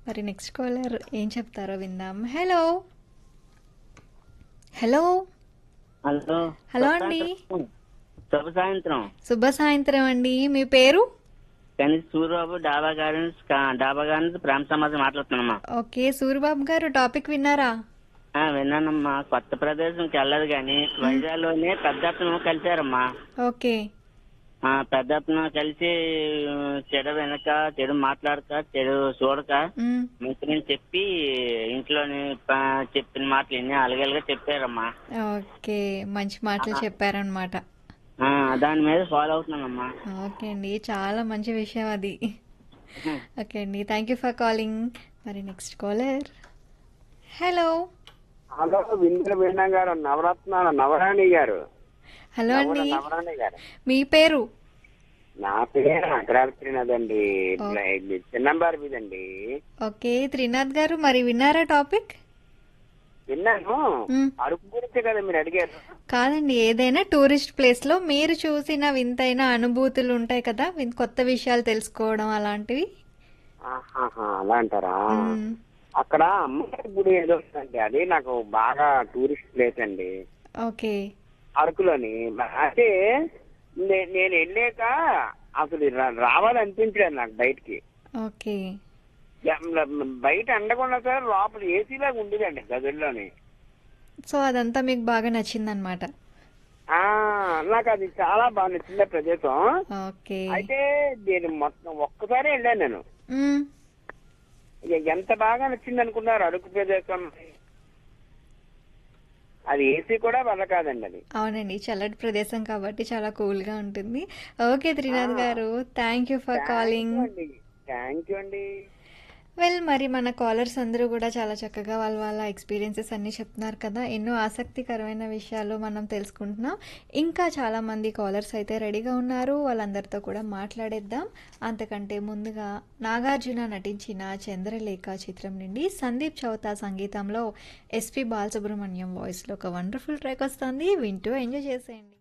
మరి next caller ఏం చెప్తారో విందాం హలో హలో హలో హలో అండి. శుభ సాయంత్రం శుభ సాయంత్రం అండి మీ పేరు కానీ సూర్యబాబు డాబా గార్డెన్స్ కా- డాబా గార్డెన్స్ ప్రేమ సమాజం మాట్లాడుతున్నామ్మా ఓకే సూరిబాబు గారు టాపిక్ విన్నారా ఆ, విన్నానమ్మా కొత్త ప్రదేశంకి వెళ్ళదు కానీ వైజాగ్లోనే పెద్దతను కలిశారమ్మా ఓకే ఆ పెద్దతను కలిసి ఆ, చెడు వెనక చెడు మాట్లాడక చెడు చూడక మ్, మంచిని చెప్పి ఇంట్లోని ప- చెప్పిన మాటలు ఎన్ని అలగలుగా చెప్పారమ్మా ఓకే మంచి మాటలు చెప్పారనమాట ఆ, దాని మీద ఫాలో అవుతున్నానమ్మా ఓకే అండి చాలా మంచి విషయం అది ఓకే అండి థ్యాంక్ యూ ఫర్ కాలింగ్ మరి నెక్స్ట్ కాలర్ హలో హలో విందుల వీణ గారు నవరత్నాల నవరాణి గారు హలో నవల అండి నవరాణి గారు మీ పేరు నా పేరు అగ్రాల శ్రీనాథ్ అండి చిన్నంబారి మీదండి ఓకే త్రినాథ్ గారు మరి విన్నారా టాపిక్ విన్నాను మ్. అరుపు గురించే కదా మీరు అడిగారు కాదండి ఏదైనా టూరిస్ట్ ప్లేస్ లో మీరు చూసిన వింతైన అనుభూతులు ఉంటాయి కదా విన్- కొత్త విషయాలు తెలుసుకోవడం అలాంటివి ఆహాహా, అలా అంటారా మ్, అక్కడ అమ్మవారి గుడి ఏదో ఉందండి అది నాకు బాగా టూరిస్ట్ ప్లేస్ అండి ఓకే అరకులోని అంటే నే- నేను వెళ్ళాక అసలు రా- రావాలనిపించలేదు నాకు బయటికి ఓకే ఎం- బయట అండకుండా సార్ లోపల ఏసీ లాగా ఉండేదండి గదుల్లోని సో అదంతా మీకు బాగా నచ్చిందనమాట ఆ నాకు అది చాలా బాగా నచ్చింది ఆ ప్రదేశం ఓకే అయితే నేను మొత్తం ఒక్కసారి వెళ్ళాను నేను మ్, ఇక ఎంత బాగా నచ్చింది అనుకున్నారు అరకు ప్రదేశం అది ఏసీ కూడా వల్ల కాదండి అది అవునండి చల్లటి ప్రదేశం కాబట్టి చాలా కూల్ గా ఉంటుంది ఓకే త్రినాథ్ గారు thank you for calling thank you అండి వెల్ మరి మన కాలర్స్ అందరూ కూడా చాలా చక్కగా వాళ్ళ వాళ్ళ ఎక్స్పీరియన్సెస్ అన్నీ చెప్తున్నారు కదా ఎన్నో ఆసక్తికరమైన విషయాలు మనం తెలుసుకుంటున్నాం ఇంకా చాలా మంది కాలర్స్ అయితే రెడీగా ఉన్నారు వాళ్ళందరితో కూడా మాట్లాడేద్దాం అంతకంటే ముందుగా నాగార్జున నటించిన చంద్రలేఖ చిత్రం నుండి సందీప్ చౌతా సంగీతంలో ఎస్పి బాలసుబ్రహ్మణ్యం వాయిస్లో ఒక వండర్ఫుల్ ట్రాక్ వస్తుంది వింటూ ఎంజాయ్ చేసేయండి